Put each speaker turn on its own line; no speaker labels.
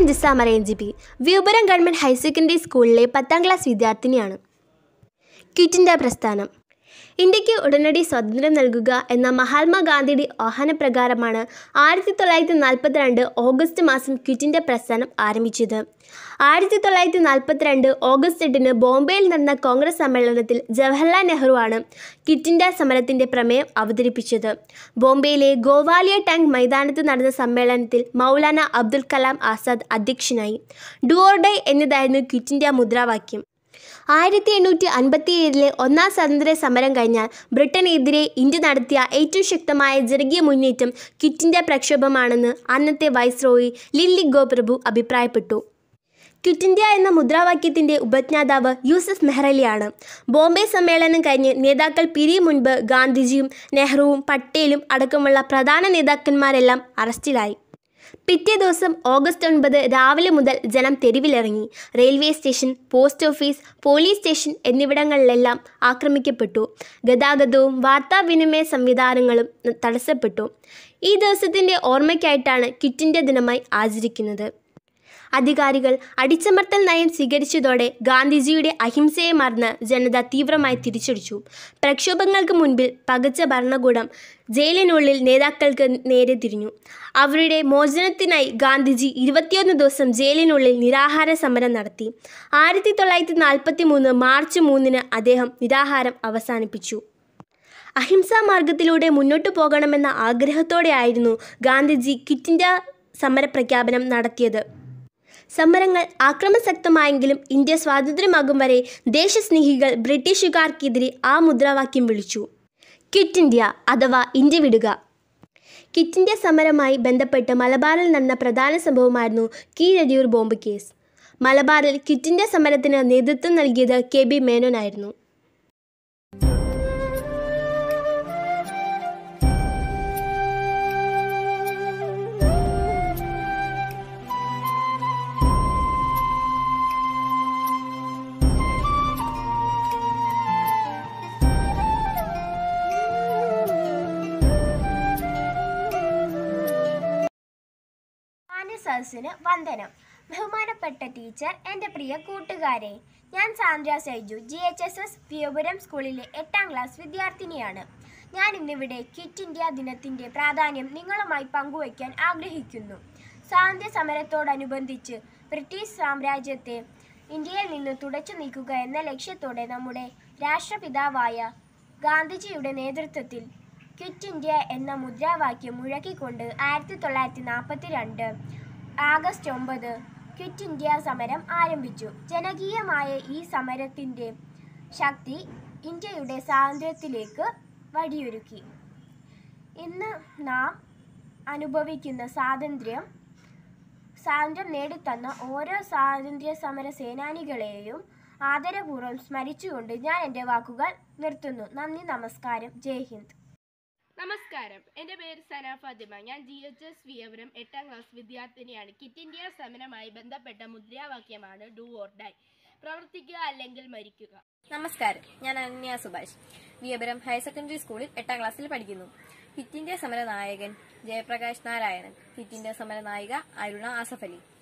ഞാൻ Jisa Marayan G P Viyapuram government higher secondary സ്കൂളിലെ പത്താം ക്ലാസ് വിദ്യാർത്ഥിനിയാണ് ക്വിറ്റ് ഇന്ത്യ പ്രസ്ഥാനം ഇന്ത്യക്ക് ഉടനടി സ്വാതന്ത്ര്യം നൽകുക എന്ന മഹാത്മാഗാന്ധിയുടെ ആഹ്വാനപ്രകാരമാണ് ആയിരത്തി തൊള്ളായിരത്തി നാൽപ്പത്തിരണ്ട് ഓഗസ്റ്റ് മാസം ക്വിറ്റ് ഇന്ത്യ പ്രസ്ഥാനം ആരംഭിച്ചത് ആയിരത്തി തൊള്ളായിരത്തി നാൽപ്പത്തിരണ്ട് ഓഗസ്റ്റ് എട്ടിന് ബോംബെയിൽ നടന്ന കോൺഗ്രസ് സമ്മേളനത്തിൽ ജവഹർലാൽ നെഹ്റുവാണ് ക്വിറ്റ് ഇന്ത്യ സമരത്തിൻ്റെ പ്രമേയം അവതരിപ്പിച്ചത് ബോംബെയിലെ ഗോവാലിയ ടാങ്ക് മൈതാനത്ത് നടന്ന സമ്മേളനത്തിൽ മൗലാന അബ്ദുൽ കലാം ആസാദ് അധ്യക്ഷനായി ഡു ഓർ ഡൈ എന്നതായിരുന്നു ക്വിറ്റ് ഇന്ത്യ മുദ്രാവാക്യം ആയിരത്തി എണ്ണൂറ്റി അൻപത്തി ഏഴിലെ ഒന്നാം സ്വാതന്ത്ര്യ സമരം കഴിഞ്ഞാൽ ബ്രിട്ടനെതിരെ ഇന്ത്യ നടത്തിയ ഏറ്റവും ശക്തമായ ജനകീയ മുന്നേറ്റം ക്വിറ്റ് ഇന്ത്യ പ്രക്ഷോഭമാണെന്ന് അന്നത്തെ വൈസ്രോയി ലില്ലി ഗോ പ്രഭു അഭിപ്രായപ്പെട്ടു ക്വിറ്റ് ഇന്ത്യ എന്ന മുദ്രാവാക്യത്തിന്റെ ഉപജ്ഞാതാവ് യൂസഫ് മെഹ്റലിയാണ് ബോംബെ സമ്മേളനം കഴിഞ്ഞ് നേതാക്കൾ പിരിയും മുൻപ് ഗാന്ധിജിയും നെഹ്റുവും പട്ടേലും അടക്കമുള്ള പ്രധാന നേതാക്കന്മാരെല്ലാം അറസ്റ്റിലായി പിറ്റേ ദിവസം ഓഗസ്റ്റ് ഒൻപത് രാവിലെ മുതൽ ജനം തെരുവിലിറങ്ങി railway station post office police station എന്നിവിടങ്ങളിലെല്ലാം ആക്രമിക്കപ്പെട്ടു ഗതാഗതവും വാർത്താവിനിമയ സംവിധാനങ്ങളും തടസ്സപ്പെട്ടു ഈ ദിവസത്തിൻ്റെ ഓർമ്മയ്ക്കായിട്ടാണ് ക്വിറ്റ് ഇന്ത്യ ദിനമായി ആചരിക്കുന്നത് അധികാരികൾ അടിച്ചമർത്തൽ നയം സ്വീകരിച്ചതോടെ ഗാന്ധിജിയുടെ അഹിംസയെ മറന്ന് ജനത തീവ്രമായി തിരിച്ചടിച്ചു പ്രക്ഷോഭങ്ങൾക്ക് മുൻപിൽ പകച്ച ഭരണകൂടം ജയിലിനുള്ളിൽ നേതാക്കൾക്ക് നേരെ തിരിഞ്ഞു അവരുടെ മോചനത്തിനായി ഗാന്ധിജി ഇരുപത്തിയൊന്ന് ദിവസം ജയിലിനുള്ളിൽ നിരാഹാര സമരം നടത്തി ആയിരത്തി തൊള്ളായിരത്തി നാൽപ്പത്തി മൂന്ന് മാർച്ച് മൂന്നിന് അദ്ദേഹം നിരാഹാരം അവസാനിപ്പിച്ചു അഹിംസാ മാർഗത്തിലൂടെ മുന്നോട്ടു പോകണമെന്ന ആഗ്രഹത്തോടെയായിരുന്നു ഗാന്ധിജി ക്വിറ്റ് ഇന്ത്യ സമരപ്രഖ്യാപനം നടത്തിയത് സമരങ്ങൾ ആക്രമസക്തമായെങ്കിലും ഇന്ത്യ സ്വാതന്ത്ര്യമാകും വരെ ദേശസ്നേഹികൾ ബ്രിട്ടീഷുകാർക്കെതിരെ ആ മുദ്രാവാക്യം വിളിച്ചു ക്വിറ്റ് ഇന്ത്യ അഥവാ ഇന്ത്യ വിടുക ക്വിറ്റ് ഇന്ത്യ സമരമായി ബന്ധപ്പെട്ട് മലബാറിൽ നടന്ന പ്രധാന സംഭവമായിരുന്നു കീഴരിയൂർ ബോംബ് കേസ് മലബാറിൽ ക്വിറ്റ് ഇന്ത്യ സമരത്തിന് നേതൃത്വം നൽകിയത് കെ ബി മേനോനായിരുന്നു
മാന്യ സദസ്സിന് വന്ദനം ബഹുമാനപ്പെട്ട ടീച്ചർ എൻ്റെ പ്രിയ കൂട്ടുകാരെ ഞാൻ Sandra Saiju G H S S Piyapuram സ്കൂളിലെ എട്ടാം ക്ലാസ് വിദ്യാർത്ഥിനിയാണ് ഞാൻ ഇന്നിവിടെ ക്വിറ്റ് ഇന്ത്യ ദിനത്തിൻ്റെ പ്രാധാന്യം നിങ്ങളുമായി പങ്കുവയ്ക്കാൻ ആഗ്രഹിക്കുന്നു സ്വാതന്ത്ര്യ സമരത്തോടനുബന്ധിച്ച് ബ്രിട്ടീഷ് സാമ്രാജ്യത്തെ ഇന്ത്യയിൽ നിന്ന് തുടച്ചു നീക്കുക എന്ന ലക്ഷ്യത്തോടെ നമ്മുടെ രാഷ്ട്രപിതാവായ ഗാന്ധിജിയുടെ നേതൃത്വത്തിൽ ക്വിറ്റ് ഇന്ത്യ എന്ന മുദ്രാവാക്യം മുഴക്കിക്കൊണ്ട് ആയിരത്തി തൊള്ളായിരത്തി നാൽപ്പത്തി രണ്ട് ആഗസ്റ്റ് ഒമ്പത് ക്വിറ്റ് ഇന്ത്യ സമരം ആരംഭിച്ചു ജനകീയമായ ഈ സമരത്തിൻ്റെ ശക്തി ഇന്ത്യയുടെ സ്വാതന്ത്ര്യത്തിലേക്ക് വഴിയൊരുക്കി ഇന്ന് നാം അനുഭവിക്കുന്ന സ്വാതന്ത്ര്യം സ്വാതന്ത്ര്യം നേടിത്തന്ന ഓരോ സ്വാതന്ത്ര്യ സമര സേനാനികളെയും ആദരപൂർവ്വം സ്മരിച്ചുകൊണ്ട് ഞാൻ എൻ്റെ വാക്കുകൾ നിർത്തുന്നു നന്ദി നമസ്കാരം ജയ് ഹിന്ദ്
നമസ്കാരം എൻ്റെ പേര് സന ഫാത്തിമ ഞാൻ ജി എച്ച് എസ് വിയവരം എട്ടാം ക്ലാസ് വിദ്യാർത്ഥിനിയാണ് കിറ്റ് ഇന്ത്യ സമരമായി ബന്ധപ്പെട്ട മുദ്രാവാക്യമാണ് ഡു ഓർ ഡൈ പ്രവർത്തിക്കുക അല്ലെങ്കിൽ മരിക്കുക
നമസ്കാരം ഞാൻ അനന്യ സുഭാഷ് വിയപുരം ഹയർ സെക്കൻഡറി സ്കൂളിൽ എട്ടാം ക്ലാസ്സിൽ പഠിക്കുന്നു ക്വിറ്റ് ഇന്ത്യ സമര നായകൻ ജയപ്രകാശ് നാരായണൻ ക്വിറ്റ് ഇന്ത്യ സമര നായിക അരുണ ആസഫ് അലി